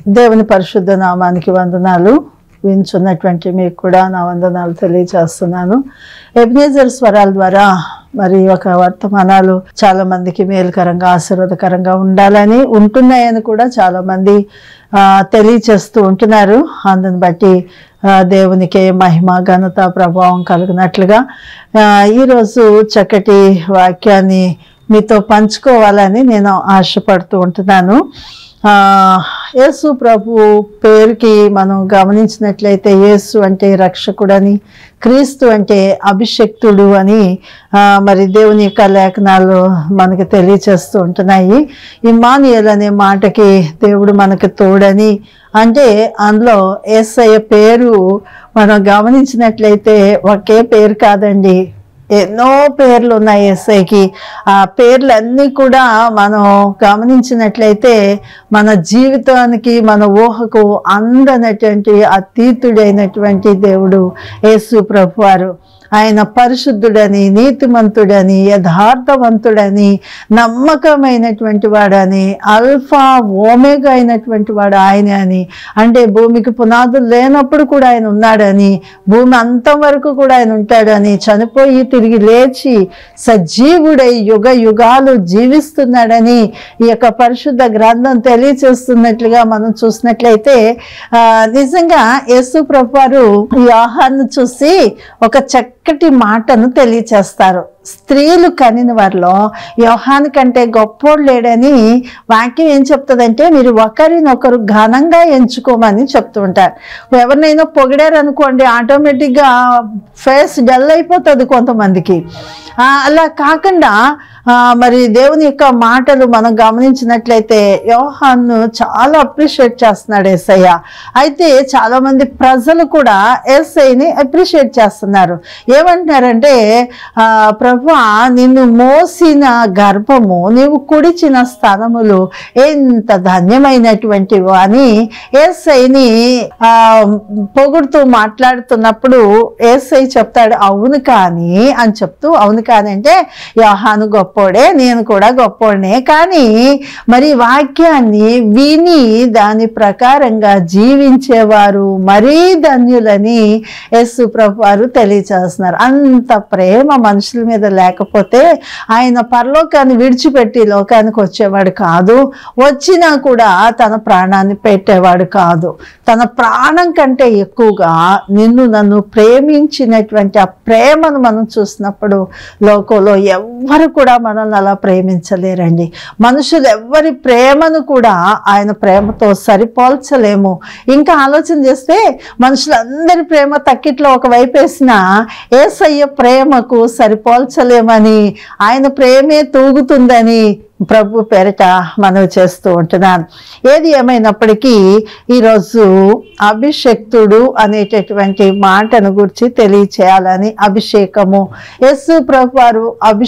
దేవుని పరిశుద్ధ నామానికి వందనాలు వించున్నటువంటి మీకు కూడా నా వందనాలు తెలియజేస్తున్నాను ఎబినేజర్ స్వరాల ద్వారా మరి ఒక వర్తమానాలు చాలా మందికి మేలుకరంగా ఆశీర్వాదకరంగా ఉండాలని ఉంటున్నాయని కూడా చాలా మంది ఆ, తెలియచేస్తూ ఉంటున్నారు అందుని బట్టి ఆ, దేవునికే మహిమ ఘనత ప్రభావం కలిగినట్లుగా ఆ, ఈరోజు చక్కటి వాక్యాన్ని మీతో పంచుకోవాలని నేను ఆశపడుతూ ఉంటున్నాను ఆ, యేసు ప్రభు పేరుకి మనం గమనించినట్లయితే యేసు అంటే రక్షకుడని క్రీస్తు అంటే అభిషక్తుడు అని ఆ, మరి దేవుని యొక్క లేఖనాలు మనకి తెలియచేస్తూ ఉంటున్నాయి ఇమానియల్ అనే మాటకి దేవుడు మనకు తోడని అంటే అందులో ఏసయ్య పేరు మనం గమనించినట్లయితే ఒకే పేరు కాదండి ఎన్నో పేర్లు ఉన్నాయి ఎస్ఐకి ఆ పేర్లన్నీ కూడా మనం గమనించినట్లయితే మన జీవితానికి మన ఊహకు అందనటువంటి అతీతుడైనటువంటి దేవుడు యేసు ప్రభు వారు ఆయన పరిశుద్ధుడని నీతిమంతుడని యథార్థవంతుడని నమ్మకమైనటువంటి వాడని అల్ఫా ఓమేగా అయినటువంటి వాడు ఆయన అని అంటే భూమికి పునాదులు లేనప్పుడు కూడా ఆయన ఉన్నాడని భూమి అంతం వరకు కూడా ఆయన ఉంటాడని చనిపోయి తిరిగి లేచి సజీవుడై యుగ యుగాలు జీవిస్తున్నాడని ఈ యొక్క పరిశుద్ధ గ్రంథం తెలియచేస్తున్నట్లుగా మనం చూసినట్లయితే ఆ, నిజంగా యేసు ప్రభు వారు ఈ ఆహాన్ని చూసి ఒక చక్కటి మాటను తెలియచేస్తారు స్త్రీలు కనిన వారిలో యోహాని కంటే గొప్పోడు లేడని వాక్యం ఏం చెప్తుందంటే మీరు ఒకరినొకరు ఘనంగా ఎంచుకోమని చెప్తూ ఉంటారు ఎవరినైనా పొగిడారు అనుకోండి ఆటోమేటిక్గా ఫేస్ డల్ అయిపోతుంది కొంతమందికి ఆ, అలా కాకుండా ఆ, మరి దేవుని యొక్క మాటలు మనం గమనించినట్లయితే యోహాన్ను చాలా అప్రిషియేట్ చేస్తున్నాడు ఎస్ఐ అయితే చాలా మంది ప్రజలు కూడా ఎస్ఐని అప్రిషియేట్ చేస్తున్నారు ఏమంటున్నారంటే ఆ, ప్రభు నిన్ను మోసిన గర్భము నీవు కుడిచిన స్థలములు ఎంత ధన్యమైనటువంటివి అని ఎస్ఐని ఆ, పొగుడుతూ మాట్లాడుతున్నప్పుడు ఎస్ఐ చెప్తాడు అవును కానీ అని చెప్తూ అవును కానీ అంటే యోహాను గొప్పోడే నేను కూడా గొప్పోడే కానీ మరి వాక్యాన్ని విని దాని ప్రకారంగా జీవించేవారు మరీ ధన్యులని యేసు ప్రభు వారు తెలియచేస్తున్నారు అంత ప్రేమ మనుషుల మీద లేకపోతే ఆయన పరలోకాన్ని విడిచిపెట్టి లోకానికి వచ్చేవాడు కాదు వచ్చినా కూడా తన ప్రాణాన్ని పెట్టేవాడు కాదు తన ప్రాణం కంటే ఎక్కువగా నిన్ను నన్ను ప్రేమించినటువంటి ఆ ప్రేమను మనం చూసినప్పుడు లోకంలో ఎవ్వరు కూడా మనల్ని అలా ప్రేమించలేరండి మనుషులు ఎవ్వరి ప్రేమను కూడా ఆయన ప్రేమతో సరిపోల్చలేము ఇంకా ఆలోచన చేస్తే మనుషులందరి ప్రేమ తక్కిట్లో ఒక వైపు వేసినా ఏసయ్య ప్రేమకు సరిపోల్చలేమని ఆయన ప్రేమే తూగుతుందని ప్రభు పేరిట మనవి చేస్తూ ఉంటున్నాను ఏది ఏమైనప్పటికీ ఈరోజు అభిషక్తుడు అనేటటువంటి మాటను గురించి తెలియచేయాలని అభిషేకము యస్సు ప్రభు వారు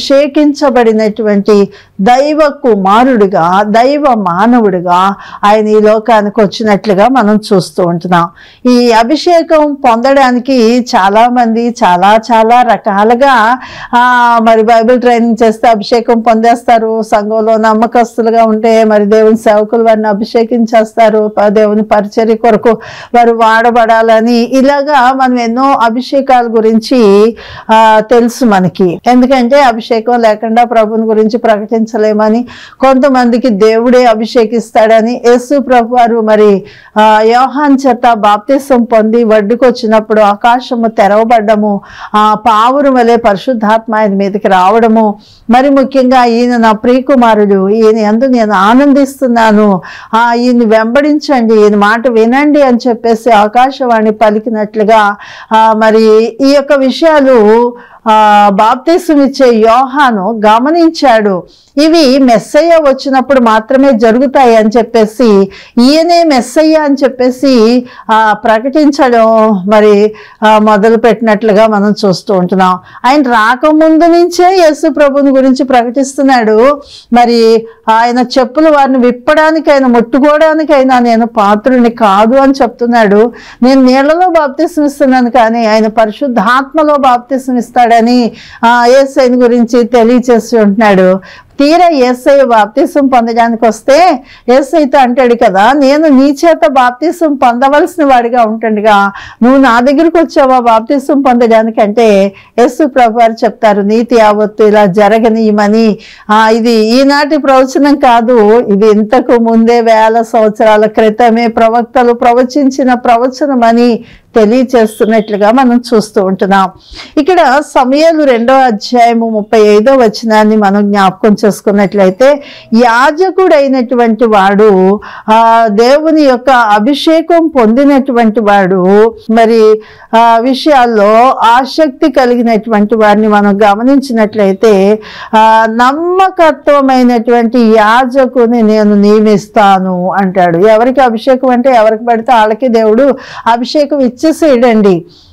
అభిషేకించబడినటువంటి దైవ కుమారుడిగా దైవ మానవుడిగా ఆయన ఈ లోకానికి వచ్చినట్లుగా మనం చూస్తూ ఉంటున్నాం ఈ అభిషేకం పొందడానికి చాలా మంది చాలా చాలా రకాలుగా ఆ, మరి బైబిల్ ట్రైనింగ్ చేస్తే అభిషేకం పొందేస్తారు సంఘంలో నమ్మకస్తులుగా ఉంటే మరి దేవుని సేవకులు వారిని అభిషేకించేస్తారు ప- దేవుని పరిచర్య కొరకు వారు వాడబడాలని ఇలాగా మనం ఎన్నో అభిషేకాల గురించి ఆ, తెలుసు మనకి ఎందుకంటే అభిషేకం లేకుండా ప్రభుని గురించి ప్రకటించలేమని కొంతమందికి దేవుడే అభిషేకిస్తాడని యేసు ప్రభు వారు మరి ఆ, యోహాన్ చేత బాప్తిసం పొంది వడ్డుకొచ్చినప్పుడు ఆకాశము తెరవబడ్డము ఆ పావురు వలె పరిశుద్ధాత్మ ఆయన మీదకి రావడము మరి ముఖ్యంగా ఈయన నా ప్రియకుమారుడు ఈయన ఎందు నేను ఆనందిస్తున్నాను ఆ ఈయన వెంబడించండి ఈయన మాట వినండి అని చెప్పేసి ఆకాశవాణి పలికినట్లుగా ఆ, మరి ఈ యొక్క విషయాలు ఆ, బాప్తిసం ఇచ్చే యోహాను గమనించాడు ఇవి మెస్సయ్య వచ్చినప్పుడు మాత్రమే జరుగుతాయి అని చెప్పేసి ఈయనే మెస్సయ్య అని చెప్పేసి ఆ, ప్రకటించడం మరి ఆ, మొదలు పెట్టినట్లుగా మనం చూస్తూ ఉంటున్నాం ఆయన రాకముందు నుంచే యేసు ప్రభుని గురించి ప్రకటిస్తున్నాడు మరి ఆయన చెప్పులు వారిని విప్పడానికైనా ముట్టుకోవడానికైనా నేను పాత్రుని కాదు అని చెప్తున్నాడు నేను నీళ్లలో బాప్తిసం ఇస్తున్నాను కానీ ఆయన పరిశుద్ధాత్మలో బాప్తిసం ఇస్తాడని ఆ యేసైని గురించి తెలియచేసి ఉంటున్నాడు తీరా ఏసై బాప్తిసం పొందడానికి వస్తే ఏసైతో అంటాడు కదా నేను నీ చేత బాప్తిసం పొందవలసిన వాడిగా ఉంటుండగా నువ్వు నా దగ్గరికి వచ్చావా బాప్తిసం పొందడానికి అంటే యేసు ప్రభు వారు చెప్తారు నీతి యావత్తు ఇలా జరగనీయమని ఆ, ఇది ఈనాటి ప్రవచనం కాదు ఇది ఇంతకు ముందే వేల సంవత్సరాల క్రితమే ప్రవక్తలు ప్రవచించిన ప్రవచనం అని తెలియచేస్తున్నట్లుగా మనం చూస్తూ ఉంటున్నాం ఇక్కడ సమయాలు రెండో అధ్యాయము ముప్పై ఐదో వచనాన్ని మనం జ్ఞాపకం చేసుకున్నట్లయితే యాజకుడైనటువంటి వాడు ఆ దేవుని యొక్క అభిషేకం పొందినటువంటి వాడు మరి ఆ విషయాల్లో ఆసక్తి కలిగినటువంటి వారిని మనం గమనించినట్లయితే ఆ నమ్మకత్వమైనటువంటి యాజకుని నేను నియమిస్తాను అంటాడు ఎవరికి అభిషేకం అంటే ఎవరికి పడితే వాళ్ళకి దేవుడు అభిషేకం ఇచ్చేసేయడండి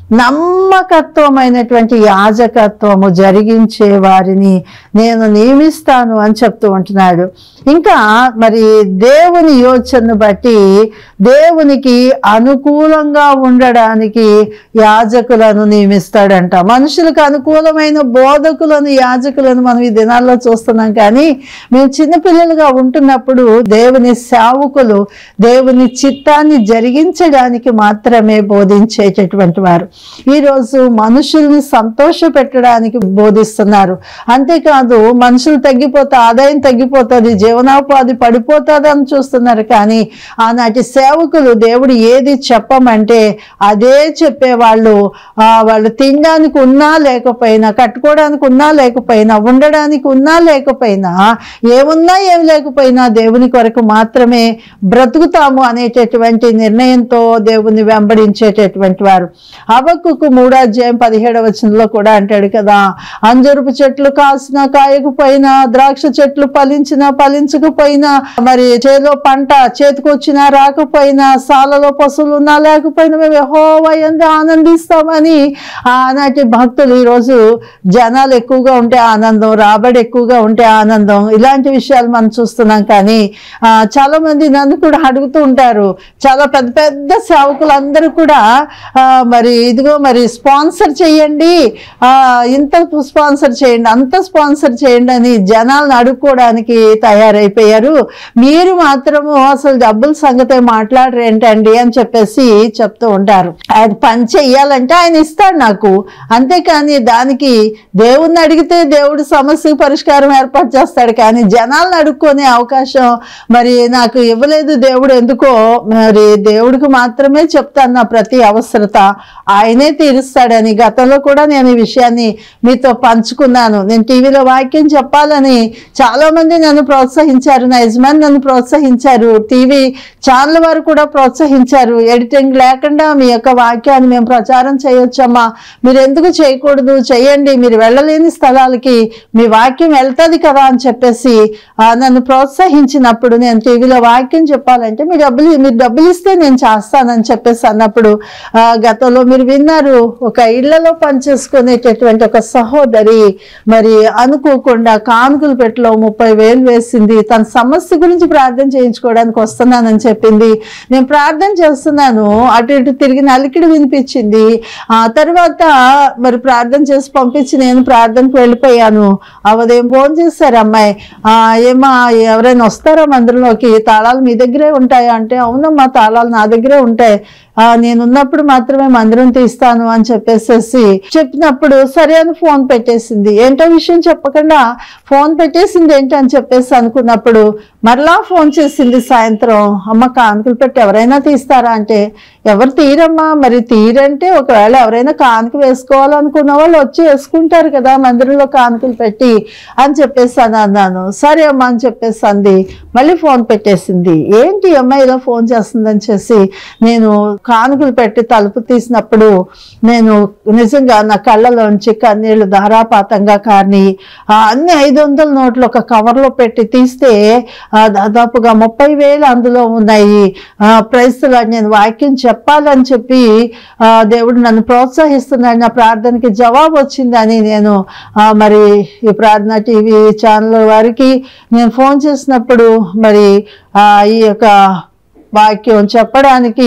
నమ్మకత్వమైనటువంటి యాజకత్వము జరిగించే వారిని నేను నియమిస్తాను అని చెప్తూ ఉంటున్నాడు ఇంకా మరి దేవుని యోచనను బట్టి దేవునికి అనుకూలంగా ఉండడానికి యాజకులను నియమిస్తాడంట మనుషులకు అనుకూలమైన బోధకులను యాజకులను మనం ఈ దినాల్లో చూస్తున్నాం కానీ మేము చిన్నపిల్లలుగా ఉంటున్నప్పుడు దేవుని సేవకులు దేవుని చిత్తాన్ని జరిగించడానికి మాత్రమే బోధించేటటువంటి వారు ఈరోజు మనుషుల్ని సంతోష పెట్టడానికి బోధిస్తున్నారు అంతేకాదు మనుషులు తగ్గిపోతే ఆదాయం తగ్గిపోతుంది జీవనోపాధి పడిపోతుంది అని చూస్తున్నారు కానీ ఆనాటి సేవకులు దేవుడు ఏది చెప్పమంటే అదే చెప్పేవాళ్ళు ఆ, వాళ్ళు తినడానికి ఉన్నా లేకపోయినా కట్టుకోవడానికి ఉన్నా లేకపోయినా ఉండడానికి ఉన్నా లేకపోయినా ఏమున్నా ఏం లేకపోయినా దేవుని కొరకు మాత్రమే బ్రతుకుతాము అనేటటువంటి నిర్ణయంతో దేవుని వెంబడించేటటువంటి వారు హబక్కుకు మూడో అధ్యాయం పదిహేడవ వచనంలో కూడా అంటాడు కదా అంజరుపు చెట్లు కాసిన కాయకపోయినా ద్రాక్ష చెట్లు ఫలించినా ఫలించకపోయినా మరి చేలో పంట చేతికొచ్చినా రాకపోయినా సాలలో పశువులు ఉన్నా లేకపోయినా మేము యెహోవా యందు ఆనందిస్తామని ఆనాటి భక్తులు ఈరోజు జనాలు ఎక్కువగా ఉంటే ఆనందం రాబడి ఎక్కువగా ఉంటే ఆనందం ఇలాంటి విషయాలు మనం చూస్తున్నాం కానీ ఆ, చాలా మంది నన్ను కూడా అడుగుతూ ఉంటారు చాలా పెద్ద పెద్ద సేవకులు అందరూ కూడా ఆ, మరి ఇదిగో మరి స్పాన్సర్ చేయండి ఆ, ఇంత స్పాన్సర్ చేయండి అంత స్పాన్సర్ చేయండి అని జనాలను అడుక్కోవడానికి తయారైపోయారు మీరు మాత్రము అసలు డబ్బుల సంగతి మాట్లాడరు ఏంటండి అని చెప్పేసి చెప్తూ ఉంటారు ఆయన పని చెయ్యాలంటే ఆయన ఇస్తాడు నాకు అంతేకాని దానికి దేవుణ్ణి అడిగితే దేవుడు సమస్యకు పరిష్కారం ఏర్పాటు చేస్తాడు కానీ జనాలను అడుక్కునే అవకాశం మరి నాకు ఇవ్వలేదు దేవుడు ఎందుకో మరి దేవుడికి మాత్రమే చెప్తాను నా ప్రతి అవసరత ఆయనే తీరుస్తాడని గతంలో కూడా నేను ఈ విషయాన్ని మీతో పంచుకున్నాను నేను టీవీలో వాక్యం చెప్పాలని చాలా మంది నన్ను ప్రోత్సహించారు నా యజమాని నన్ను ప్రోత్సహించారు టీవీ ఛానల్ వారు కూడా ప్రోత్సహించారు ఎడిటింగ్ లేకుండా మీ యొక్క వాక్యాన్ని మేము ప్రచారం చేయొచ్చమ్మా మీరు ఎందుకు చేయకూడదు చేయండి మీరు వెళ్ళలేని స్థలాలకి మీ వాక్యం వెళ్తుంది కదా అని చెప్పేసి ఆ, నన్ను ప్రోత్సహించినప్పుడు నేను టీవీలో వాక్యం చెప్పాలంటే మీ డబ్బులు మీరు డబ్బులు ఇస్తే నేను చేస్తానని చెప్పేసి అన్నప్పుడు ఆ, గతంలో మీరు విన్నారు ఒక ఇళ్లలో పనిచేసుకునేటటువంటి ఒక సహోదరి మరి అనుకోకుండా కానుకలు పెట్టలో ముప్పై వేలు వేసింది తన సమస్య గురించి ప్రార్థన చేయించుకోవడానికి వస్తున్నానని చెప్పింది నేను ప్రార్థన చేస్తున్నాను అటు ఇటు తిరిగి నలికిడి వినిపించింది ఆ తర్వాత మరి ప్రార్థన చేసి పంపించి నేను ప్రార్థనకు వెళ్ళిపోయాను ఆ ఉదయం ఫోన్ చేశారు అమ్మాయి ఆ ఏమా ఎవరైనా వస్తారా మందిరంలోకి తాళాలు మీ దగ్గరే ఉంటాయా అంటే అవునమ్మా తాళాలు నా దగ్గరే ఉంటాయి ఆ నేను ఉన్నప్పుడు మాత్రమే మందిరం తీస్తాను అని చెప్పేసేసి చెప్పినప్పుడు సరే అని ఫోన్ పెట్టేసింది ఏంటో విషయం చెప్పకుండా ఫోన్ పెట్టేసింది ఏంటి అని చెప్పేసి అనుకున్నప్పుడు మరలా ఫోన్ చేసింది సాయంత్రం అమ్మ కానుకలు పెట్టి ఎవరైనా తీస్తారా అంటే ఎవరు తీరమ్మా మరి తీరంటే ఒకవేళ ఎవరైనా కానుక వేసుకోవాలనుకున్న వాళ్ళు వచ్చి వేసుకుంటారు కదా మందిరంలో కానుకలు పెట్టి అని చెప్పేసి అని అన్నాను సరే అమ్మా అని చెప్పేసి అంది మళ్ళీ ఫోన్ పెట్టేసింది ఏంటి ఈ అమ్మాయి ఇలా ఫోన్ చేస్తుందని చేసి నేను కానుకలు పెట్టి తలుపు తీసినప్పుడు నేను నిజంగా నా కళ్ళలోంచి కన్నీళ్లు ధారాపాతంగా కానీ ఆ అన్ని ఐదు వందల నోట్లు ఒక కవర్లో పెట్టి తీస్తే ఆ దాదాపుగా ముప్పై వేలు అందులో ఉన్నాయి ఆ ప్రైస్తులు నేను వాక్యం చెప్పాలని చెప్పి ఆ దేవుడు నన్ను ప్రోత్సహిస్తున్నాడు నా ప్రార్థనకి జవాబు వచ్చిందని నేను ఆ మరి ఈ ప్రార్థన టీవీ ఛానల్ వారికి నేను ఫోన్ చేసినప్పుడు మరి ఆ ఈ యొక్క వాక్యం చెప్పడానికి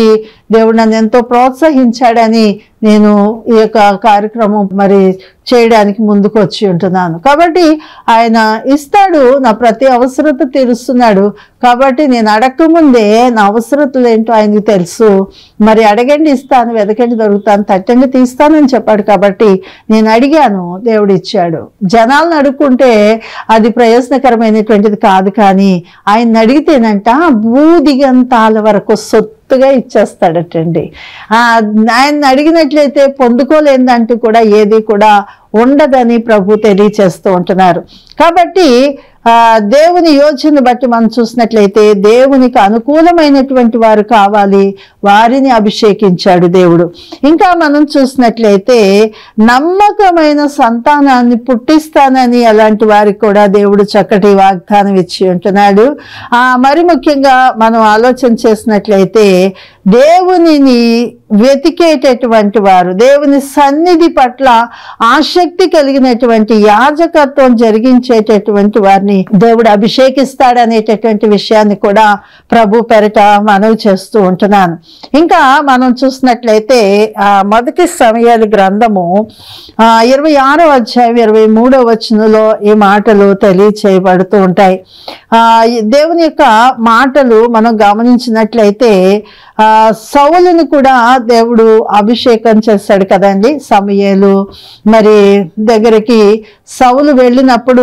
దేవుడు నన్ను ఎంతో ప్రోత్సహించాడని నేను ఈ యొక్క కార్యక్రమం మరి చేయడానికి ముందుకు వచ్చి ఉంటున్నాను కాబట్టి ఆయన ఇస్తాడు నా ప్రతి అవసరత తీరుస్తున్నాడు కాబట్టి నేను అడగకముందే నా అవసరతలు ఏంటో ఆయనకి తెలుసు మరి అడగండి ఇస్తాను వెదకండి దొరుకుతాను తట్టండి తీస్తానని చెప్పాడు కాబట్టి నేను అడిగాను దేవుడు ఇచ్చాడు జనాలను అడుక్కుంటే అది ప్రయోజనకరమైనటువంటిది కాదు కానీ ఆయన అడిగితేనంట భూదిగంతాల వరకు సొత్తుగా ఇచ్చేస్తాడటండి ఆ, ఆయన అడిగినట్లయితే పొందుకోలేదంటూ కూడా ఏది కూడా ఉండదని ప్రభు తెలియచేస్తూ ఉంటున్నారు కాబట్టి ఆ, దేవుని యోచన బట్టి మనం చూసినట్లయితే దేవునికి అనుకూలమైనటువంటి వారు కావాలి వారిని అభిషేకించాడు దేవుడు ఇంకా మనం చూసినట్లయితే నమ్మకమైన సంతానాన్ని పుట్టిస్తానని అలాంటి వారికి కూడా దేవుడు చక్కటి వాగ్దానం ఇచ్చి ఉంటున్నాడు ఆ మరి ముఖ్యంగా మనం ఆలోచన చేసినట్లయితే దేవునిని వెతికేటటువంటి వారు దేవుని సన్నిధి పట్ల ఆసక్తి కలిగినటువంటి యాజకత్వం జరిగించేటటువంటి వారిని దేవుడు అభిషేకిస్తాడనేటటువంటి విషయాన్ని కూడా ప్రభు పెరట మనవి చేస్తూ ఉంటున్నాను ఇంకా మనం చూసినట్లయితే ఆ మొదటి సమయాల గ్రంథము ఆ ఇరవై ఆరో అధ్యాయం ఇరవై మూడో వచనంలో ఈ మాటలు తెలియచేయబడుతూ ఉంటాయి ఆ ఈ దేవుని యొక్క మాటలు మనం గమనించినట్లయితే ఆ సౌలుని కూడా దేవుడు అభిషేకం చేశాడు కదండి సమయలు మరి దగ్గరికి సౌలు వెళ్ళినప్పుడు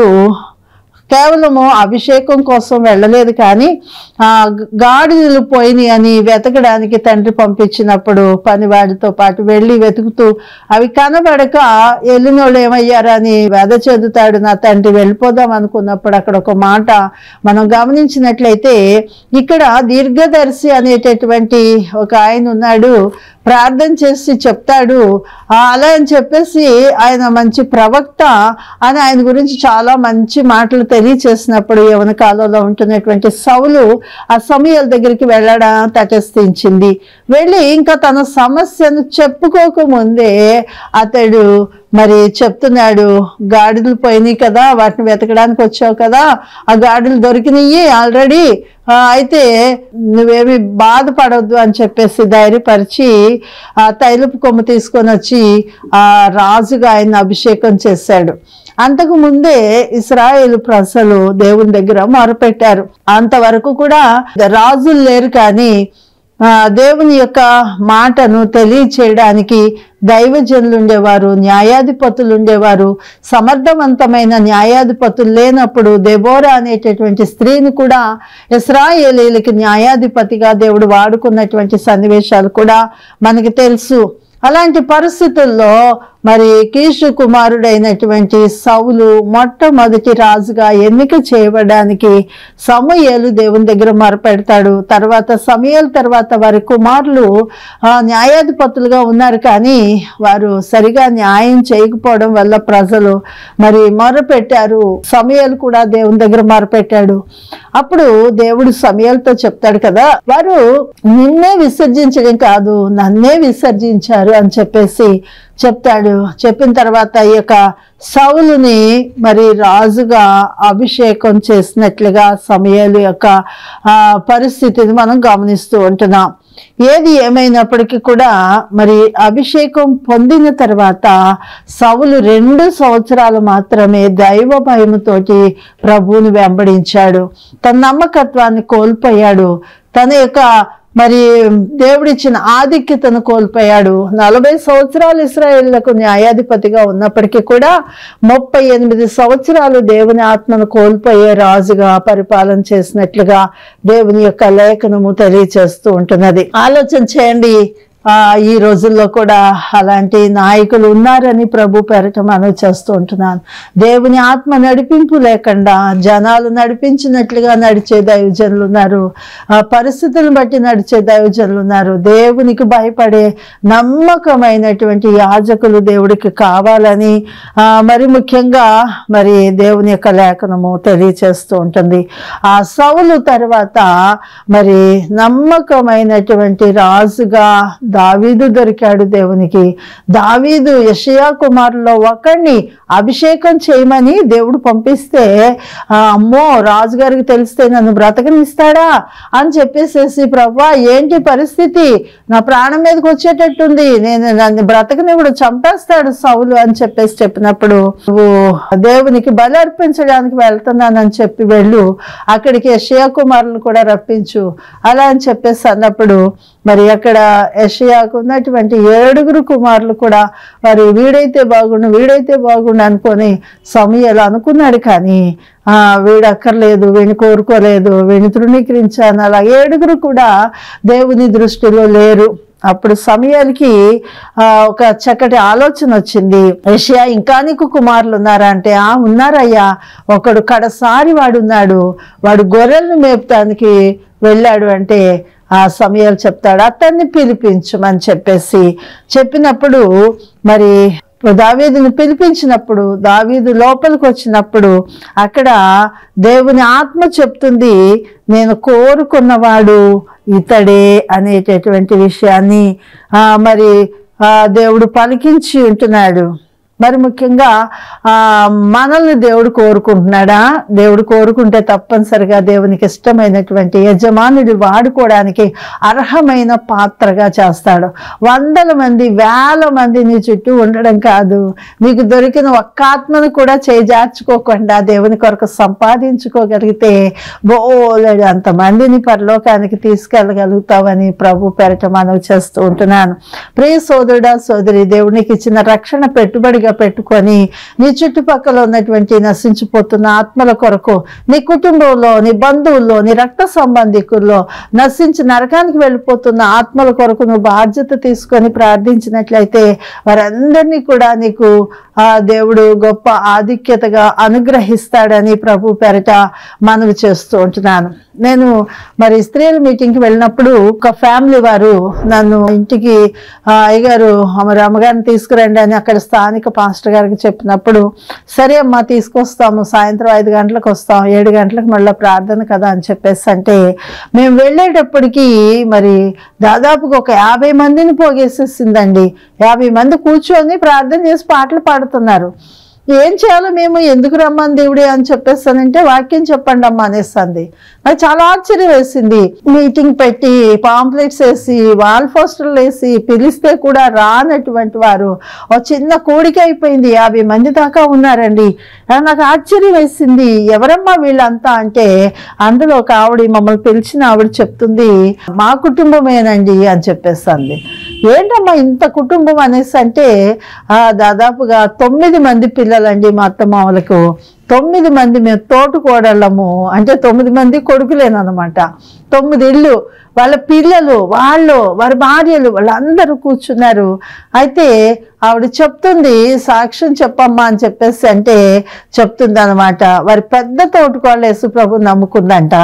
కేవలము అభిషేకం కోసం వెళ్ళలేదు కానీ ఆ గాడిదలు పోయినాయి అని వెతకడానికి తండ్రి పంపించినప్పుడు పనివాడితో పాటు వెళ్ళి వెతుకుతూ అవి కనబడక వెళ్ళినోళ్ళు ఏమయ్యారని వెద చెందుతాడు నా తండ్రి వెళ్ళిపోదాం అనుకున్నప్పుడు అక్కడ ఒక మాట మనం గమనించినట్లయితే ఇక్కడ దీర్ఘదర్శి అనేటటువంటి ఒక ఆయన ఉన్నాడు ప్రార్థన చేసి చెప్తాడు ఆ, అలా అని చెప్పేసి ఆయన మంచి ప్రవక్త అని ఆయన గురించి చాలా మంచి మాటలు తెలియచేసినప్పుడు యవన కాలంలో ఉంటున్నటువంటి సౌలు ఆ సమయాల దగ్గరికి వెళ్ళడం తటస్థించింది వెళ్ళి ఇంకా తన సమస్యను చెప్పుకోకముందే అతడు మరి చెప్తున్నాడు గాడిదలు పోయినాయి కదా వాటిని వెతకడానికి వచ్చావు కదా ఆ గాడిదలు దొరికినాయి ఆల్రెడీ ఆ, అయితే నువ్వేమి బాధపడవద్దు అని చెప్పేసి ధైర్యపరిచి ఆ తైలపు కొమ్ము తీసుకొని వచ్చి ఆ రాజుగా ఆయన అభిషేకం చేశాడు అంతకు ముందే ఇస్రాయేల్ ప్రజలు దేవుని దగ్గర మొరపెట్టారు అంతవరకు కూడా రాజులు లేరు కానీ ఆ, దేవుని యొక్క మాటను తెలియచేయడానికి దైవజనులు ఉండేవారు న్యాయాధిపతులు ఉండేవారు సమర్థవంతమైన న్యాయాధిపతులు లేనప్పుడు దెబోరా అనేటటువంటి స్త్రీని కూడా ఇస్రాయేలీలకి న్యాయాధిపతిగా దేవుడు వాడుకున్నటువంటి సన్నివేశాలు కూడా మనకి తెలుసు అలాంటి పరిస్థితుల్లో మరి కీషు కుమారుడైనటువంటి సౌలు మొట్టమొదటి రాజుగా ఎన్నిక చేయబడడానికి సమూయేలు దేవుని దగ్గర మొరపెడతాడు తర్వాత సమయాల తర్వాత వారి కుమారులు ఆ, న్యాయాధిపతులుగా ఉన్నారు కానీ వారు సరిగా న్యాయం చేయకపోవడం వల్ల ప్రజలు మరి మొరపెట్టారు సమయాలు కూడా దేవుని దగ్గర మొరపెట్టాడు అప్పుడు దేవుడు సమయాలతో చెప్తాడు కదా వారు నిన్నే విసర్జించడం కాదు నన్నే విసర్జించారు అని చెప్పేసి చెప్తాడు చెప్పిన తర్వాత ఈ యొక్క సౌలుని మరి రాజుగా అభిషేకం చేసినట్లుగా సమయాలు యొక్క ఆ, పరిస్థితిని మనం గమనిస్తూ ఉంటున్నాం ఏది ఏమైనప్పటికీ కూడా మరి అభిషేకం పొందిన తర్వాత సౌలు రెండు సంవత్సరాలు మాత్రమే దైవ భయముతోటి ప్రభువుని వెంబడించాడు తన నమ్మకత్వాన్ని కోల్పోయాడు తన యొక్క మరి దేవుడిచ్చిన ఆధిక్యతను కోల్పోయాడు నలభై సంవత్సరాలు ఇస్రాయేళ్లకు న్యాయాధిపతిగా ఉన్నప్పటికీ కూడా ముప్పై ఎనిమిది సంవత్సరాలు దేవుని ఆత్మను కోల్పోయే రాజుగా పరిపాలన చేసినట్లుగా దేవుని యొక్క లేఖనము తెలియచేస్తూ ఉంటున్నది ఆలోచన చేయండి ఆ ఈ రోజుల్లో కూడా అలాంటి నాయకులు ఉన్నారని ప్రభు పేరట మనం చేస్తూ ఉంటున్నాను దేవుని ఆత్మ నడిపింపు లేకుండా జనాలు నడిపించినట్లుగా నడిచే దైవజనులు ఉన్నారు ఆ పరిస్థితులను బట్టి నడిచే దైవజనులు ఉన్నారు దేవునికి భయపడే నమ్మకమైనటువంటి యాజకులు దేవుడికి కావాలని ఆ, మరి ముఖ్యంగా మరి దేవుని యొక్క లేఖనము తెలియచేస్తూ ఉంటుంది ఆ సౌలు తర్వాత మరి నమ్మకమైనటువంటి రాజుగా దావీదు దొరికాడు దేవునికి దావీదు యషయా కుమారులో ఒకడిని అభిషేకం చేయమని దేవుడు పంపిస్తే "ఆ, అమ్మో రాజుగారికి తెలిస్తే నన్ను బ్రతకనిస్తాడా అని చెప్పేసేసి ప్రభా ఏంటి పరిస్థితి నా ప్రాణం మీదకి వచ్చేటట్టుంది నేను నన్ను బ్రతకనివ్వడు చంపేస్తాడు సౌలు అని చెప్పేసి చెప్పినప్పుడు నువ్వు దేవునికి బలి అర్పించడానికి వెళ్తున్నానని చెప్పి వెళ్ళు అక్కడికి యషయా కుమారులు కూడా రప్పించు అలా అని చెప్పేసి అన్నప్పుడు మరి అక్కడ యషయాకు ఉన్నటువంటి ఏడుగురు కుమారులు కూడా మరి వీడైతే బాగుండు వీడైతే బాగుండు అనుకొని సమయాలు అనుకున్నాడు కానీ ఆ వీడు అక్కర్లేదు వీడిని కోరుకోలేదు వీడిని తృణీకరించాను అలా ఏడుగురు కూడా దేవుని దృష్టిలో లేరు అప్పుడు సమయానికి ఆ, ఒక చక్కటి ఆలోచన వచ్చింది ఏషియా ఇంకా నీకు కుమారులు ఉన్నారా అంటే ఆ ఉన్నారయ్యా ఒకడు కడసారి వాడు ఉన్నాడు వాడు గొర్రెలను మేపటానికి వెళ్ళాడు అంటే ఆ సమయాలు చెప్తాడు అతన్ని పిలిపించమని చెప్పేసి చెప్పినప్పుడు మరి దావీదుని పిలిపించినప్పుడు దావీదు లోపలికి వచ్చినప్పుడు అక్కడ దేవుని ఆత్మ చెప్తుంది నేను కోరుకున్నవాడు ఇతడే అనేటటువంటి విషయాన్ని ఆ, మరి ఆ, దేవుడు పలికించి ఉంటున్నాడు మరి ముఖ్యంగా ఆ మనల్ని దేవుడు కోరుకుంటున్నాడా దేవుడు కోరుకుంటే తప్పనిసరిగా దేవునికి ఇష్టమైనటువంటి యజమానుడు వాడుకోవడానికి అర్హమైన పాత్రగా చేస్తాడు వందల మంది వేల మంది నీ చుట్టూ ఉండడం కాదు నీకు దొరికిన ఒక్క ఆత్మను కూడా చేజార్చుకోకుండా దేవుని కొరకు సంపాదించుకోగలిగితే బోలెడు అంతమందిని పరలోకానికి తీసుకెళ్ళగలుగుతావని ప్రభు పెరట మనవి చేస్తూ ఉంటున్నాను ప్రియ సోదరుడా సోదరి దేవునికి ఇచ్చిన రక్షణ పెట్టుబడిగా పెట్టుకొని నీ చుట్టుపక్కల ఉన్నటువంటి నశించిపోతున్న ఆత్మల కొరకు నీ కుటుంబంలో నీ బంధువుల్లో నీ రక్త సంబంధికుల్లో నశించి నరకానికి వెళ్ళిపోతున్న ఆత్మల కొరకు నువ్వు బాధ్యత తీసుకొని ప్రార్థించినట్లయితే వారందరినీ కూడా నీకు ఆ దేవుడు గొప్ప ఆధిక్యతగా అనుగ్రహిస్తాడని ప్రభు పెరట మనవి చేస్తూ ఉంటున్నాను నేను మరి స్త్రీల మీటింగ్కి వెళ్ళినప్పుడు ఒక ఫ్యామిలీ వారు నన్ను ఇంటికి ఆ, అయ్యగారు మరి అమ్మగారిని తీసుకురండి అని అక్కడ స్థానిక పాస్టర్ గారికి చెప్పినప్పుడు సరే అమ్మా తీసుకొస్తాము సాయంత్రం ఐదు గంటలకు వస్తాం ఏడు గంటలకు మళ్ళీ ప్రార్థన కదా అని చెప్పేసి అంటే మేము వెళ్ళేటప్పటికి మరి దాదాపుగా ఒక యాభై మందిని పోగేసేసిందండి యాభై మంది కూర్చొని ప్రార్థన చేసి పాటలు పాడుతున్నారు ఏం చేయాలో మేము ఎందుకు రమ్మని దేవుడే అని చెప్పేస్తానంటే వాక్యం చెప్పండి అమ్మా అనేస్తుంది నాకు చాలా ఆశ్చర్యం వేసింది మీటింగ్ పెట్టి పాంప్లెట్స్ వేసి వాల్ పోస్టర్లు వేసి పిలిస్తే కూడా రానటువంటి వారు ఒక చిన్న కోడిక అయిపోయింది యాభై మంది దాకా ఉన్నారండి ఆ, నాకు ఆశ్చర్యం వేసింది ఎవరమ్మా వీళ్ళంతా అంటే అందులో ఒక ఆవిడ మమ్మల్ని పిలిచిన ఆవిడ చెప్తుంది మా కుటుంబమేనండి అని చెప్పేస్తుంది ఏంటమ్మా ఇంత కుటుంబం అనేసి అంటే ఆ, దాదాపుగా తొమ్మిది మంది పిల్లలండి మా అత్తమామలకు తొమ్మిది మంది మేము తోటు కోడళ్ళము అంటే తొమ్మిది మంది కొడుకులేనమాట తొమ్మిది ఇళ్ళు వాళ్ళ పిల్లలు వాళ్ళు వారి భార్యలు వాళ్ళందరూ కూర్చున్నారు అయితే ఆవిడ చెప్తుంది సాక్ష్యం చెప్పమ్మా అని చెప్పేసి అంటే చెప్తుంది అనమాట వారి పెద్ద తోటుకోళ్ళ యేసు ప్రభు నమ్ముకుందంట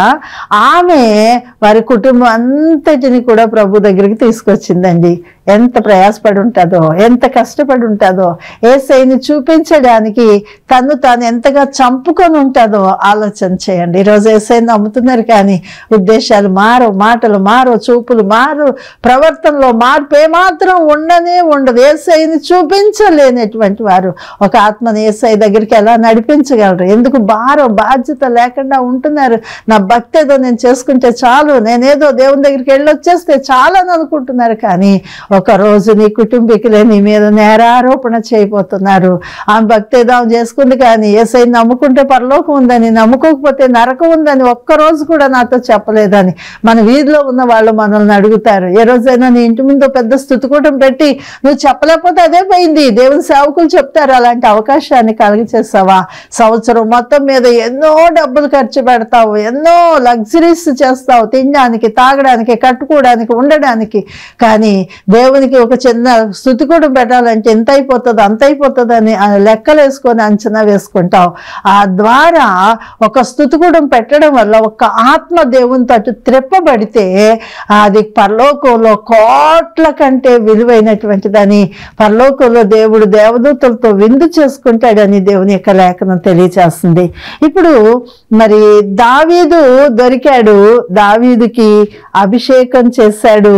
ఆమె వారి కుటుంబం అంతటిని కూడా ప్రభు దగ్గరికి తీసుకొచ్చిందండి ఎంత ప్రయాసపడి ఉంటుందో ఎంత కష్టపడి ఉంటుందో ఏసైని చూపించడానికి తను తాను ఎంతగా చంపుకొని ఉంటుందో ఆలోచన చేయండి ఈరోజు ఏసైని నమ్ముతున్నారు కానీ ఉద్దేశాలు మారు మాటలు మారు చూపులు మారు ప్రవర్తనలో మార్పు ఏమాత్రం ఉండనే ఉండదు ఏసైని చూపించలేనటువంటి వారు ఒక ఆత్మని ఏసై దగ్గరికి ఎలా నడిపించగలరు ఎందుకు భారం బాధ్యత లేకుండా ఉంటున్నారు నా భక్తి ఏదో నేను చేసుకుంటే చాలు నేనేదో దేవుని దగ్గరికి వెళ్ళి వచ్చేస్తే చాలు అని అనుకుంటున్నారు కానీ ఒక రోజు నీ కుటుంబీకులే నీ మీద నేరారోపణ చేయబోతున్నారు ఆమె భక్తి ఏదో ఆమె చేసుకుంది కానీ ఏసై నమ్ముకుంటే పరలోకం ఉందని నమ్ముకోకపోతే నరకం ఉందని ఒక్కరోజు కూడా నాతో చెప్పలేదని మన వీధిలో ఉన్న వాళ్ళు మనల్ని అడుగుతారు ఏ రోజైనా నీ ఇంటి ముందు పెద్ద స్థుతికూటం పెట్టి నువ్వు చెప్పలేకపోతే అదే పోయింది దేవుని సేవకులు చెప్తారు అలాంటి అవకాశాన్ని కలిగచేస్తావా సంవత్సరం మొత్తం మీద ఎన్నో డబ్బులు ఖర్చు పెడతావు ఎన్నో లగ్జరీస్ చేస్తావు తినడానికి తాగడానికి కట్టుకోవడానికి ఉండడానికి కానీ దేవునికి ఒక చిన్న స్థుతికూటం పెట్టాలంటే ఎంత అయిపోతుందో అంత అయిపోతుందని ఆ లెక్కలు వేసుకొని అంచనా వేసుకుంటావు ఆ ద్వారా ఒక స్థుతికూటం పెట్టడం వల్ల ఒక ఆత్మ దేవుని తట్టు త్రెప్పబడితే అది పరలోకంలో కోట్ల కంటే విలువైనటువంటిదని పరలోకంలో దేవుడు దేవదూతలతో విందు చేసుకుంటాడని దేవుని యొక్క లేఖనం తెలియచేస్తుంది ఇప్పుడు మరి దావీదు దొరికాడు దావీదుకి అభిషేకం చేశాడు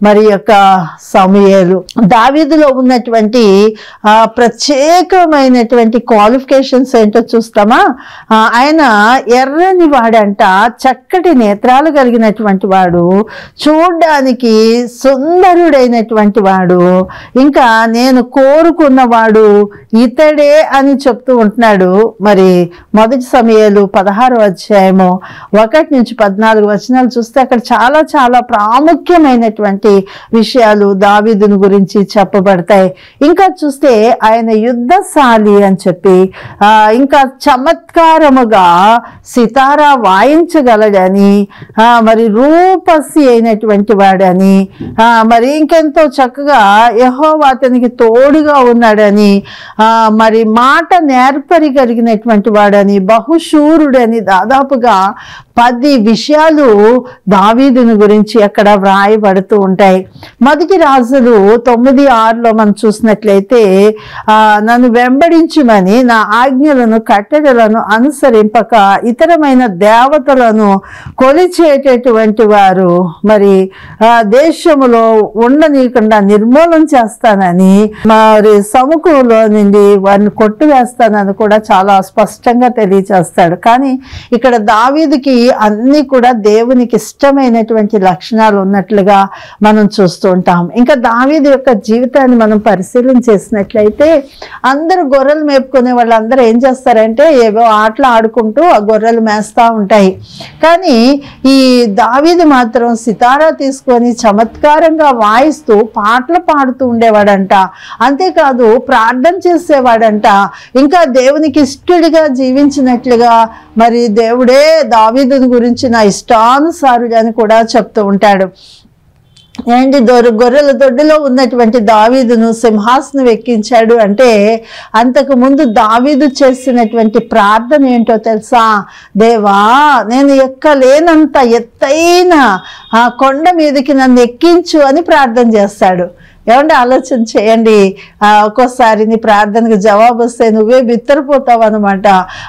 మరి యొక్క సమయలు దావీదులో ఉన్నటువంటి ఆ, ప్రత్యేకమైనటువంటి క్వాలిఫికేషన్స్ ఏంటో చూస్తామా ఆ, ఆయన ఎర్రని వాడంట చక్కటి నేత్రాలు కలిగినటువంటి వాడు చూడ్డానికి సుందరుడైనటువంటి వాడు ఇంకా నేను కోరుకున్నవాడు ఇతడే అని చెప్తూ ఉంటున్నాడు మరి మొదటి సమయాలు పదహారు అధ్యాయము ఒకటి నుంచి పద్నాలుగు వచనాలు చూస్తే అక్కడ చాలా చాలా ప్రాముఖ్యమైనటువంటి విషయాలు దావీదుని గురించి చెప్పబడతాయి ఇంకా చూస్తే ఆయన యుద్ధశాలి అని చెప్పి ఆ, ఇంకా చమత్కారముగా సితారా వాయించగలడని ఆ, మరి రూపసి అయినటువంటి వాడని ఆ, మరి ఇంకెంతో చక్కగా యెహోవా అతనికి తోడుగా ఉన్నాడని ఆ, మరి మాట నేర్పరి కలిగినటువంటి వాడని బహుశూరుడని దాదాపుగా పది విషయాలు దావీదుని గురించి అక్కడ వ్రాయబడుతూ ఉంటాయి మొదటి రాజులు తొమ్మిది ఆరులో మనం చూసినట్లయితే ఆ, నన్ను వెంబడించుమని నా ఆజ్ఞలను కట్టడలను అనుసరింపక ఇతరమైన దేవతలను కొలిచేటటువంటి వారు మరి ఆ, దేశములో ఉండనీయకుండా నిర్మూలన చేస్తానని మరి సముఖంలో నుండి వారిని కొట్టివేస్తానని కూడా చాలా స్పష్టంగా తెలియచేస్తాడు కానీ ఇక్కడ దావీదుకి అన్ని కూడా దేవునికి ఇష్టమైనటువంటి లక్షణాలు ఉన్నట్లుగా మనం చూస్తూ ఉంటాం ఇంకా దావీదు యొక్క జీవితాన్ని మనం పరిశీలన చేసినట్లయితే అందరూ గొర్రెలు మేపుకునే వాళ్ళందరూ ఏం చేస్తారంటే ఏవో ఆటలు ఆడుకుంటూ ఆ గొర్రెలు మేస్తూ ఉంటాయి కానీ ఈ దావీదు మాత్రం సితారా తీసుకొని చమత్కారంగా వాయిస్తూ పాటలు పాడుతూ ఉండేవాడంట అంతేకాదు ప్రార్థన చేసేవాడంట ఇంకా దేవునికి ఇష్టడిగా జీవించినట్లుగా మరి దేవుడే దావీదుని గురించి నా ఇష్టానుసారుడు అని కూడా చెప్తూ ఉంటాడు ఏంటి దొర గొర్రెల దొడ్డిలో ఉన్నటువంటి దావీదును సింహాసనం ఎక్కించాడు అంటే అంతకు ముందు దావీదు చేసినటువంటి ప్రార్థన ఏంటో తెలుసా దేవా నేను ఎక్కలేనంత ఎత్తైన ఆ కొండ మీదకి నన్ను ఎక్కించు అని ప్రార్థన చేస్తాడు ఏమంటే ఆలోచన చేయండి ఆ, ఒక్కోసారి నీ ప్రార్థనకు జవాబు వస్తే నువ్వే బిత్తరపోతావు అనమాట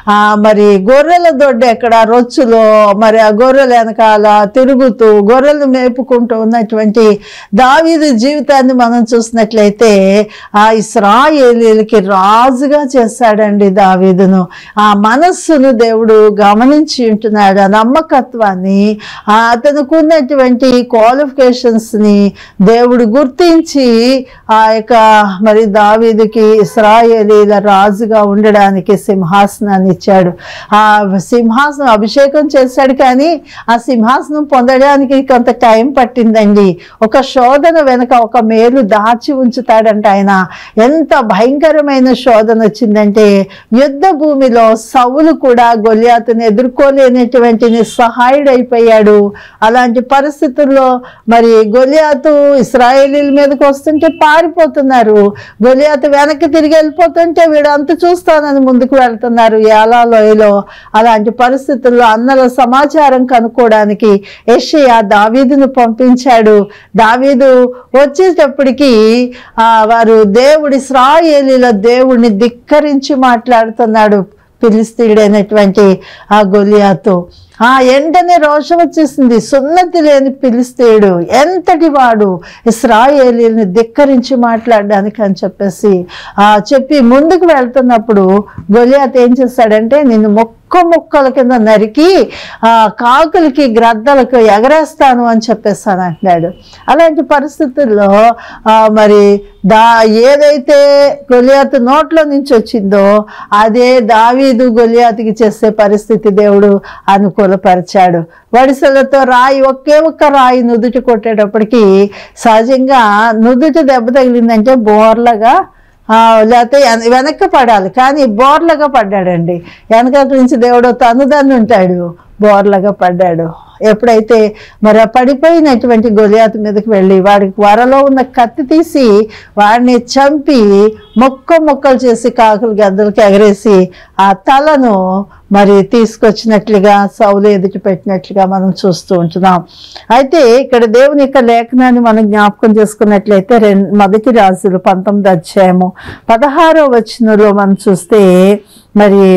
మరి గొర్రెల దొడ్డ ఎక్కడ రొచ్చులో మరి ఆ గొర్రెల వెనకాల తిరుగుతూ గొర్రెలు మేపుకుంటూ ఉన్నటువంటి దావీదు జీవితాన్ని మనం చూసినట్లయితే ఆ ఇస్రాయేలీలకి రాజుగా చేశాడండి దావీదును ఆ మనస్సును దేవుడు గమనించి ఉంటున్నాడు ఆ నమ్మకత్వాన్ని ఆ అతనికి ఉన్నటువంటి క్వాలిఫికేషన్స్ని దేవుడు గుర్తించి ఆ యొక్క మరి దావీదుకి ఇస్రాయేలీల రాజుగా ఉండడానికి సింహాసనాన్ని ఇచ్చాడు ఆ సింహాసనం అభిషేకం చేశాడు కానీ ఆ సింహాసనం పొందడానికి కొంత టైం పట్టిందండి ఒక శోధన వెనక ఒక మేలు దాచి ఉంచుతాడంట ఆయన ఎంత భయంకరమైన శోధన వచ్చిందంటే యుద్ధ భూమిలో సౌలు కూడా గొలియాతుని ఎదుర్కోలేనటువంటి నిస్సహాయుడైపోయాడు అలాంటి పరిస్థితుల్లో మరి గొలియాతు ఇస్రాయేలీల మీదకి వస్తుంటే పారిపోతున్నారు గొలియాతు వెనక్కి తిరిగి వెళ్ళిపోతుంటే వీడు అంత చూస్తానని ముందుకు వెళ్తున్నారు ఏలా లోయలో అలాంటి పరిస్థితుల్లో అన్నల సమాచారం కనుక్కోవడానికి యెషయా దావీదును పంపించాడు దావీదు వచ్చేటప్పటికి ఆ, వారు దేవుడి ఇస్రాయేలీల దేవుడిని ధిక్కరించి మాట్లాడుతున్నాడు ఫిలిస్తీయుడైనటువంటి ఆ గొలియాతో ఆ వెంటనే రోషం వచ్చేసింది సున్నతి లేని పిలిస్తేడు ఎంతటి వాడు ఇస్రాయేలీని ధిక్కరించి మాట్లాడడానికి అని చెప్పేసి ఆ చెప్పి ముందుకు వెళ్తున్నప్పుడు గొలియాత్ ఏం చేస్తాడంటే నిన్ను మొక్క ముక్కల కింద నరికి ఆ కాకులకి గ్రద్దలకు ఎగరేస్తాను అని చెప్పేస్తాను అంటున్నాడు అలాంటి పరిస్థితుల్లో ఆ, మరి దా ఏదైతే గొలియాతు నోట్లో నుంచి వచ్చిందో అదే దావీదు గొలియాతుకి చేసే పరిస్థితి దేవుడు అనుకూలపరిచాడు వడిసెలతో రాయి ఒకే ఒక్క రాయి నుదుటి కొట్టేటప్పటికి సహజంగా నుదుటి దెబ్బ తగిలిందంటే బోర్లగా ఆ, లేకపోతే వెన- వెనక్కి పడాలి కానీ బోర్లగా పడ్డాడండి వెనక నుంచి దేవుడు తనుదన్ను ఉంటాడు బోర్లగా పడ్డాడు ఎప్పుడైతే మరి ఆ పడిపోయినటువంటి గొలియాతు మీదకి వెళ్ళి వాడికి వరలో ఉన్న కత్తి తీసి వాడిని చంపి మొక్క మొక్కలు చేసి కాకులు గద్దలకి ఎగరేసి ఆ తలను మరి తీసుకొచ్చినట్లుగా సౌలు ఎదుటి పెట్టినట్లుగా మనం చూస్తూ ఉంటున్నాం అయితే ఇక్కడ దేవుని యొక్క లేఖనాన్ని మనం జ్ఞాపకం చేసుకున్నట్లయితే రెండు మొదటి రాజులు పంతొమ్మిది అధ్యాయము పదహారో వచనంలో మనం చూస్తే మరి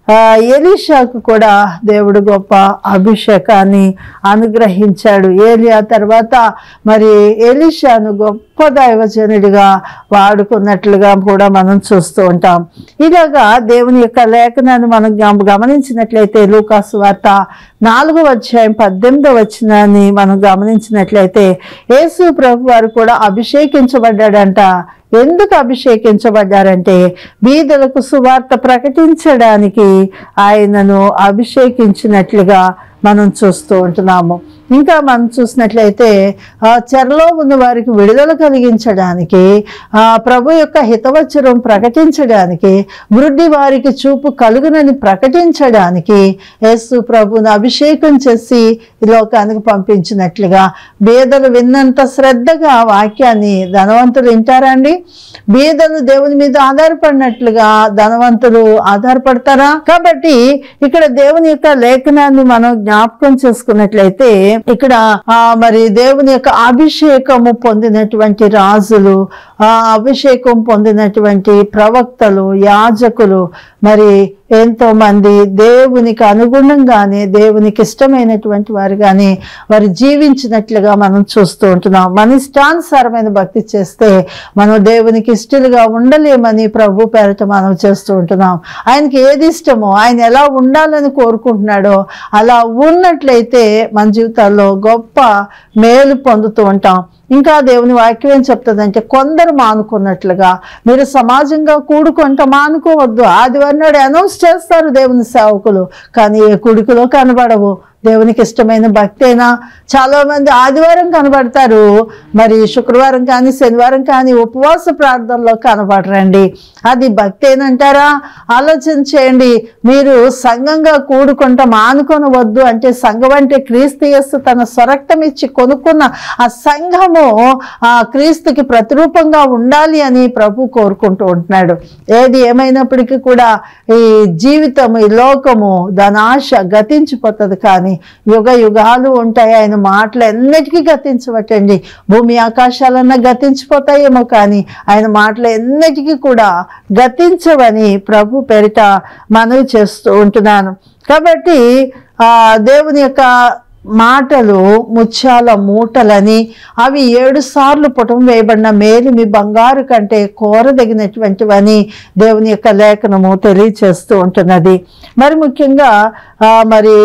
ఆ, ఎలీషాకు కూడా దేవుడు గొప్ప అభిషేకాన్ని అనుగ్రహించాడు ఏలియా తర్వాత మరి ఎలీషాను గొప్ప దైవజనుడిగా వాడుకున్నట్లుగా కూడా మనం చూస్తూ ఉంటాం ఇలాగా దేవుని యొక్క లేఖనాన్ని మనం గమ- గమనించినట్లయితే లూకాసు వార్త నాలుగో అధ్యాయం పద్దెనిమిదో వచ్చినాన్ని మనం గమనించినట్లయితే యేసు ప్రభు వారు కూడా అభిషేకించబడ్డాడంట ఎందుకు అభిషేకించబడ్డారంటే బీదలకు సువార్త ప్రకటించడానికి ఆయనను అభిషేకించినట్లుగా మనం చూస్తూ ఉంటున్నాము ఇంకా మనం చూసినట్లయితే ఆ చెరలో ఉన్న వారికి విడుదల కలిగించడానికి ఆ ప్రభు యొక్క హితవచనం ప్రకటించడానికి వృద్ధి వారికి చూపు కలుగునని ప్రకటించడానికి యేసు ప్రభుని అభిషేకం చేసి ఈ లోకానికి పంపించినట్లుగా బీదలు విన్నంత శ్రద్ధగా ఆ వాక్యాన్ని ధనవంతులు వింటారా అండి బీదలు దేవుని మీద ఆధారపడినట్లుగా ధనవంతులు ఆధారపడతారా కాబట్టి ఇక్కడ దేవుని యొక్క లేఖనాన్ని మనం జ్ఞాపకం చేసుకున్నట్లయితే ఇక్కడ ఆ మరి దేవుని యొక్క అభిషేకము పొందినటువంటి రాజులు ఆ అభిషేకం పొందినటువంటి ప్రవక్తలు యాజకులు మరి ఎంతో మంది దేవునికి అనుగుణంగానే దేవునికి ఇష్టమైనటువంటి వారుగానే వారు జీవించినట్లుగా మనం చూస్తూ ఉంటున్నాం మన ఇష్టానుసారమైన భక్తి చేస్తే మనం దేవునికి ఇష్టలుగా ఉండలేమని ప్రభు పేరట మనం చేస్తూ ఉంటున్నాం ఆయనకి ఏది ఇష్టమో ఆయన ఎలా ఉండాలని కోరుకుంటున్నాడో అలా ఉన్నట్లయితే మన జీవితాల్లో గొప్ప మేలు పొందుతూ ఉంటాం ఇంకా దేవుని వాక్యం ఏం చెప్తుందంటే కొందరు మానుకున్నట్లుగా మీరు సమాజంగా కూడుకుంట మానుకోవద్దు ఆదివారం నాడు అనౌన్స్ చేస్తారు దేవుని సేవకులు కానీ ఏ కుడికిలో కనబడవు దేవునికి ఇష్టమైన భక్తేనా చాలా మంది ఆదివారం కనబడతారు మరి శుక్రవారం కానీ శనివారం కానీ ఉపవాస ప్రార్థనలో కనబడరండి అది భక్తేనంటారా ఆలోచన చేయండి మీరు సంఘంగా కూడుకుంటా మానుకొనవద్దు అంటే సంఘం అంటే క్రీస్తు యేసు తన స్వరక్తం ఇచ్చి కొనుక్కున్న ఆ సంఘము ఆ క్రీస్తుకి ప్రతిరూపంగా ఉండాలి అని ప్రభు కోరుకుంటూ ఉంటున్నాడు ఏది ఏమైనప్పటికీ కూడా ఈ జీవితం ఈ లోకము దాని ఆశ గతించిపోతుంది కానీ యుగ యుగాలు ఉంటాయి ఆయన మాటలు ఎన్నటికీ గతించవటండి భూమి ఆకాశాలన్నా గతించిపోతాయేమో కానీ ఆయన మాటలు ఎన్నటికీ కూడా గతించవని ప్రభు పేరిట మనవి చేస్తూ ఉంటున్నాను కాబట్టి ఆ దేవుని యొక్క మాటలు ముత్యాల మూటలని అవి ఏడు సార్లు పుటం వేయబడిన మేలిమి బంగారు కంటే కోరదగినటువంటివని దేవుని యొక్క లేఖనము తెలియచేస్తూ ఉంటున్నది మరి ముఖ్యంగా ఆ, మరి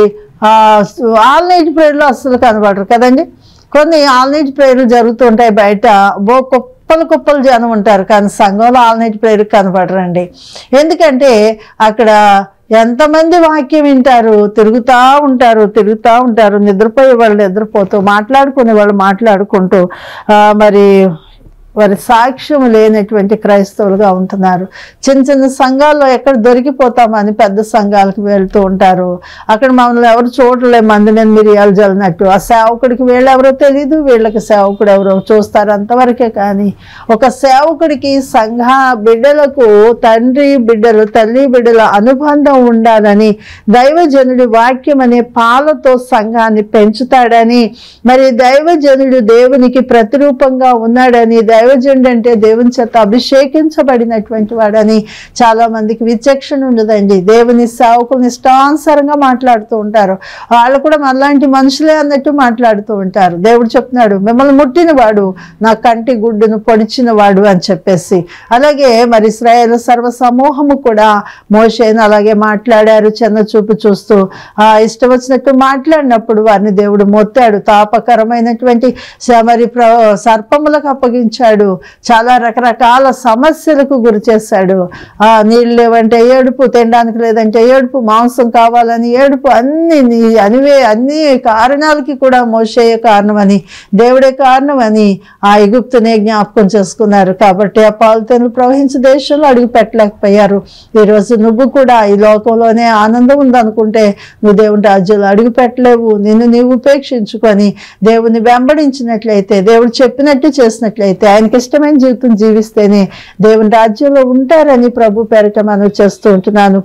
ఆల్నైట్ ప్రేయర్లో అస్సలు కనబడరు కదండి కొన్ని ఆల్నైట్ ప్రేయర్లు జరుగుతుంటాయి బయట బో కుప్పలు కుప్పలు జనం ఉంటారు కానీ సంఘంలో ఆల్నైట్ ప్రేయర్ కనబడరండి ఎందుకంటే అక్కడ ఎంతమంది వాక్యం వింటారు తిరుగుతూ ఉంటారు తిరుగుతూ ఉంటారు నిద్రపోయే వాళ్ళు నిద్రపోతూ మాట్లాడుకునే వాళ్ళు మాట్లాడుకుంటూ ఆ, మరి వారి సాక్ష్యం లేనటువంటి క్రైస్తవులుగా ఉంటున్నారు చిన్న చిన్న సంఘాల్లో ఎక్కడ దొరికిపోతామని పెద్ద సంఘాలకు వెళ్తూ ఉంటారు అక్కడ మమ్మల్ని ఎవరు చూడలే మంది నేను మిరియాలు జల్లినట్టు ఆ సేవకుడికి వీళ్ళు ఎవరో తెలియదు వీళ్ళకి సేవకుడు ఎవరో చూస్తారు అంతవరకే కానీ ఒక సేవకుడికి సంఘ బిడ్డలకు తండ్రి బిడ్డలు తల్లి బిడ్డల అనుబంధం ఉండాలని దైవజనుడి వాక్యం అనే పాలతో సంఘాన్ని పెంచుతాడని మరి దైవజనుడు దేవునికి ప్రతిరూపంగా ఉన్నాడని దైవజనుడు అంటే దేవుని చేత అభిషేకించబడినటువంటి వాడని చాలా మందికి విచక్షణ ఉండదండి దేవుని సేవకుని ఇష్టానుసారంగా మాట్లాడుతూ ఉంటారు వాళ్ళు కూడా మనలాంటి మనుషులే అన్నట్టు మాట్లాడుతూ ఉంటారు దేవుడు చెప్తున్నాడు మిమ్మల్ని ముట్టిన వాడు నా కంటి గుడ్డును పొడిచిన వాడు అని చెప్పేసి అలాగే మరి ఇస్రాయేల్ సర్వ సమూహము కూడా మోషేను అలాగే మాట్లాడారు చిన్న చూపు చూస్తూ ఆ ఇష్టం వచ్చినట్టు మాట్లాడినప్పుడు వారిని దేవుడు మొత్తాడు తాపకరమైనటువంటి స- మరి ప్ర సర్పములకు అప్పగించాడు చాలా రకరకాల సమస్యలకు గురి చేశాడు ఆ నీళ్ళు లేవంటే ఏడుపు తినడానికి లేదంటే ఏడుపు మాంసం కావాలని ఏడుపు అన్ని నీ- అనివే అన్ని కారణాలకి కూడా మోషేయ కారణమని దేవుడే కారణమని ఆ ఎగుప్తునే జ్ఞాపకం చేసుకున్నారు కాబట్టి ఆ పాలతోను ప్రవహించే దేశంలో అడుగు పెట్టలేకపోయారు ఈరోజు నువ్వు కూడా ఈ లోకంలోనే ఆనందం ఉందనుకుంటే నువ్వు దేవుని రాజ్యంలో అడుగు పెట్టలేవు నిన్ను నీవు ఉపేక్షించుకొని దేవుని వెంబడించినట్లయితే దేవుడు చెప్పినట్టు చేసినట్లయితే ఆయనకి ఇష్టమైన జీవితం జీవిస్తేనే దేవుని రాజ్యంలో ఉంటారని ప్రభు పేరిట మనం చేస్తూ ఉంటున్నాను